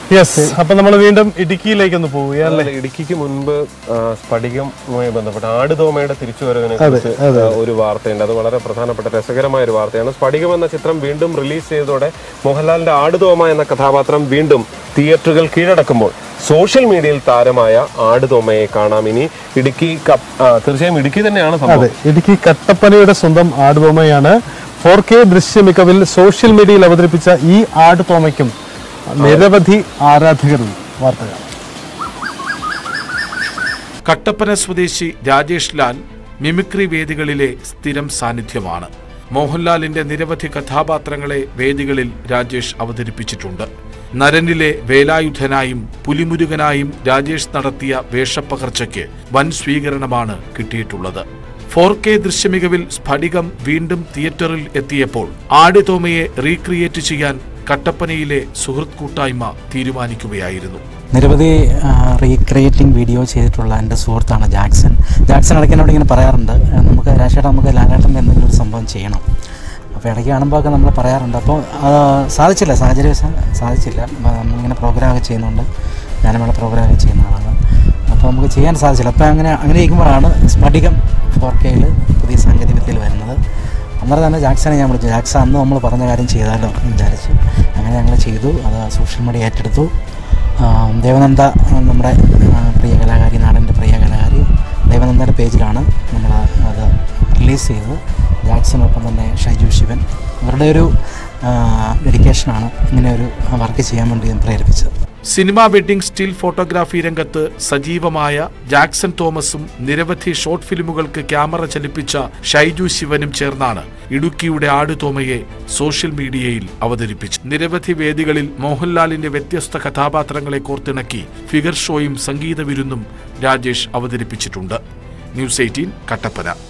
yes അപ്പൊ നമ്മൾ വീണ്ടും ഇടുക്കിയിലേക്ക് ഒന്ന് പോവുകയല്ലേ അതല്ല, ഇടുക്കിക്ക് മുൻപ് ആ, സ്ഫടികവുമായി ബന്ധപ്പെട്ട ആടുതോമയുടെ തിരിച്ചുവരവിനെ കുറിച്ച് ഒരു വാർത്തയുണ്ട് അത് വളരെ പ്രധാനപ്പെട്ട രസകരമായ ഒരു വാർത്തയാണ് സ്ഫടികം എന്ന ചിത്രം വീണ്ടും റിലീസ് ചെയ്തതോടെ മോഹൻലാലിന്റെ ആടുതോമ എന്ന കഥാപാത്രം വീണ്ടും തിയേറ്ററുകൾ കീഴടക്കുമ്പോൾ സോഷ്യൽ മീഡിയയിൽ താരമായ ആടുതോമയെ കാണാം ഇനി ഇടുക്കി കപ്പ് ആ, തീർച്ചയായും ഇടുക്കി തന്നെയാണ് സംഭവം അതെ ഇടുക്കി കട്ടപ്പനയുടെ സ്വന്തം ആടുബൊമ്മയാണ് ഫോർ കെ ദൃശ്യമികവിൽ സോഷ്യൽ മീഡിയയിൽ അവതരിപ്പിച്ച ഈ ആടുതോമയ്ക്കും നിരവധി ആരാധകരുണ്ട് വാർത്തകൾ കട്ടപ്പന സ്വദേശി രാജേഷ് ലാൽ മിമിക്രി വേദികളിലെ സ്ഥിരം സാന്നിധ്യമാണ് മോഹൻലാലിന്റെ നിരവധി കഥാപാത്രങ്ങളെ വേദികളിൽ രാജേഷ് അവതരിപ്പിച്ചിട്ടുണ്ട് നരനിലെ വേലായുധനായും പുലിമുരുകനായും രാജേഷ് നടത്തിയ വേഷപ്പകർച്ചയ്ക്ക് വൻ സ്വീകരണമാണ് കിട്ടിയിട്ടുള്ളത് ഫോർ കെ ദൃശ്യമികവിൽ സ്ഫടികം വീണ്ടും തിയേറ്ററിൽ എത്തിയപ്പോൾ ആടുതോമയെ റീക്രിയേറ്റ് ചെയ്യാൻ കട്ടപ്പനയിലെ സുഹൃത്ത് കൂട്ടായ്മ തീരുമാനിക്കുകയായിരുന്നു നിരവധി റീക്രിയേറ്റിംഗ് വീഡിയോ ചെയ്തിട്ടുള്ള എൻ്റെ സുഹൃത്താണ് ജാക്സൺ ജാക്സൺ ഇടയ്ക്ക് എന്നോട് ഇങ്ങനെ പറയാറുണ്ട് "ആ, നമുക്ക് രാശേട്ടാ നമുക്ക് ലാലേട്ടൻ്റെ എന്തെങ്കിലും ഒരു സംഭവം ചെയ്യണം അപ്പോൾ ഇടയ്ക്ക് കാണുമ്പോൾ ഒക്കെ നമ്മൾ പറയാറുണ്ട് അപ്പോൾ ആ, സാധിച്ചില്ല സാഹചര്യവശാൽ സാധിച്ചില്ല അപ്പോൾ നമ്മളിങ്ങനെ പ്രോഗ്രാമൊക്കെ ചെയ്യുന്നുണ്ട് ഗാനമേള പ്രോഗ്രാമൊക്കെ ചെയ്യുന്ന ആളാണ് അപ്പോൾ നമുക്ക് ചെയ്യാൻ സാധിച്ചില്ല അപ്പോൾ അങ്ങനെ അങ്ങനെ ഇരിക്കുമ്പോഴാണ് സ്ഫടികം ഫോർ കെയിൽ പുതിയ സാങ്കേതികവിദ്യയിൽ വരുന്നത് അന്നേരം തന്നെ ജാക്സനെ ഞാൻ വിളിച്ചു ജാക്സ അന്ന് നമ്മൾ പറഞ്ഞ കാര്യം ചെയ്താലോ എന്ന് വിചാരിച്ചു അങ്ങനെ ഞങ്ങൾ ചെയ്തു അത് സോഷ്യൽ മീഡിയ ഏറ്റെടുത്തു ആ, ദേവനന്ദ ആ, നമ്മുടെ ആ, പ്രിയ കലാകാരി നാടിൻ്റെ പ്രിയ കലാകാരി ദേവനന്ദയുടെ പേജിലാണ് നമ്മൾ അത് റിലീസ് ചെയ്തത് ജാക്സനൊപ്പം തന്നെ ഷൈജു ശിവൻ ഇവരുടെ ഒരു ഡെഡിക്കേഷനാണ് ഇങ്ങനെ ഒരു വർക്ക് ചെയ്യാൻ വേണ്ടി പ്രേരിപ്പിച്ചത് സിനിമാ വെഡ്ഡിംഗ് സ്റ്റിൽ ഫോട്ടോഗ്രാഫി രംഗത്ത് സജീവമായ ജാക്സൺ തോമസും നിരവധി ഷോർട്ട് ഫിലിമുകൾക്ക് ക്യാമറ ചലിപ്പിച്ച ഷൈജു ശിവനും ചേർന്നാണ് ഇടുക്കിയുടെ ആടുതോമയെ സോഷ്യൽ മീഡിയയിൽ അവതരിപ്പിച്ചു നിരവധി വേദികളിൽ മോഹൻലാലിന്റെ വ്യത്യസ്ത കഥാപാത്രങ്ങളെ കോർത്തിണക്കി ഫിഗർ ഷോയും സംഗീത വിരുന്നും രാജേഷ് അവതരിപ്പിച്ചിട്ടുണ്ട് ന്യൂസ് എയ്റ്റീൻ കട്ടപ്പന